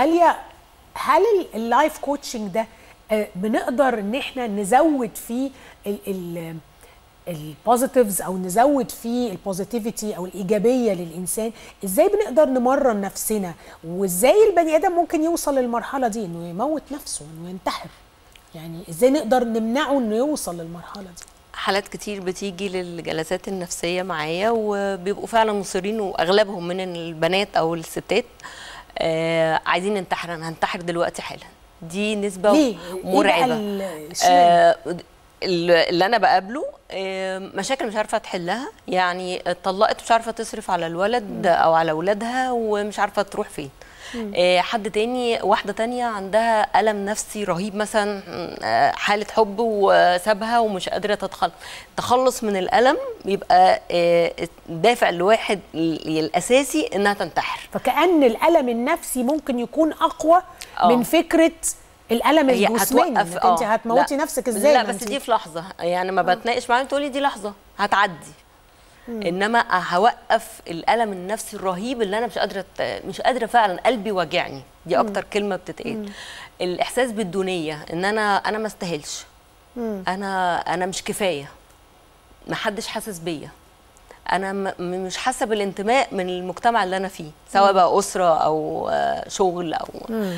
هل هل اللايف كوتشنج ده آه، بنقدر ان احنا نزود فيه ال البوزيتيفز او نزود فيه البوزيتيفيتي او الايجابيه للانسان ازاي بنقدر نمرن نفسنا وازاي البني ادم ممكن يوصل للمرحله دي انه يموت نفسه انه ينتحر يعني ازاي نقدر نمنعه انه يوصل للمرحله دي حالات كتير بتيجي للجلسات النفسيه معايا وبيبقوا فعلا مصرين واغلبهم من البنات او الستات آه عايزين ننتحر انا هنتحر دلوقتي حالا دي نسبه ليه؟ مرعبه إيه بقى الشيء؟ آه اللي انا بقابله آه، مشاكل مش عارفه تحلها يعني اتطلقت مش عارفه تصرف على الولد او على اولادها ومش عارفه تروح فين آه، حد تاني واحده تانية عندها الم نفسي رهيب مثلا آه، حاله حب وسابها ومش قادره تتخلص تخلص من الالم بيبقى آه، الدافع الواحد الاساسي انها تنتحر فكأن الألم النفسي ممكن يكون أقوى آه. من فكرة الألم هي الجسماني هتوقف إنك انت آه. هتموتي لا. نفسك ازاي لا ما بس انت- دي في لحظه يعني ما بتناقش معاهم تقولي دي لحظه هتعدي انما هوقف الالم النفسي الرهيب اللي انا مش قادره أت- مش قادره فعلا قلبي واجعني دي اكتر كلمه بتتقال الاحساس بالدونيه ان انا انا ما استاهلش انا انا مش كفايه ما حدش حاسس بيا انا م- م- مش حاسه بالانتماء من المجتمع اللي انا فيه سواء بقى اسره او آه، شغل او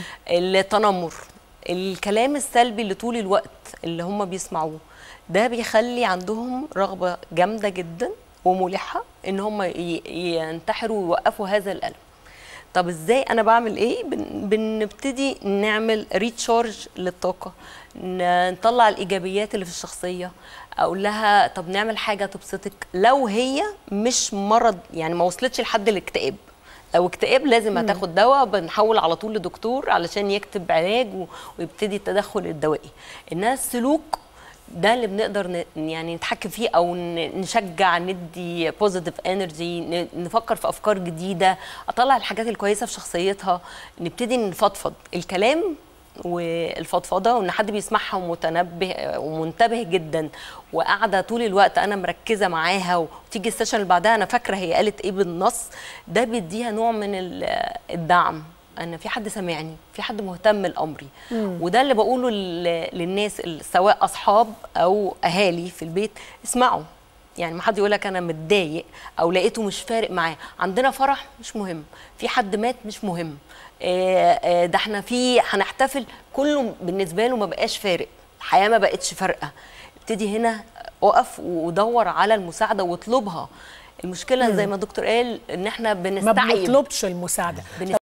التنمر الكلام السلبي اللي طول الوقت اللي هم بيسمعوه ده بيخلي عندهم رغبه جامده جدا وملحه ان هم ي- ينتحروا ويوقفوا هذا الالم طب ازاي انا بعمل ايه بن- بنبتدي نعمل ريتشارج للطاقه ن- نطلع الايجابيات اللي في الشخصيه اقول لها طب نعمل حاجه تبسطك لو هي مش مرض يعني ما وصلتش لحد الاكتئاب لو اكتئاب لازم هتاخد دواء بنحول على طول لدكتور علشان يكتب علاج و- ويبتدي التدخل الدوائي انها السلوك ده اللي بنقدر ن- يعني نتحكم فيه او ن- نشجع ندي بوزيتيف انرجي نفكر في افكار جديده اطلع الحاجات الكويسه في شخصيتها نبتدي نفضفض الكلام والفضفضه وان حد بيسمعها ومتنبه ومنتبه جدا وقاعده طول الوقت انا مركزه معاها وتيجي السيشن اللي بعدها انا فاكره هي قالت ايه بالنص ده بيديها نوع من ال- الدعم ان في حد سامعني في حد مهتم لامري وده اللي بقوله لل- للناس ال- سواء اصحاب او اهالي في البيت اسمعوا يعني ما حد يقول لك انا متضايق او لقيته مش فارق معاه عندنا فرح مش مهم في حد مات مش مهم آه، آه، ده احنا في هنحتفل كله بالنسبه له ما بقاش فارق الحياه ما بقتش فارقه ابتدي هنا اقف ودور على المساعده واطلبها المشكله زي ما الدكتور قال ان احنا ما بنستعيب بنطلبش المساعده بنست-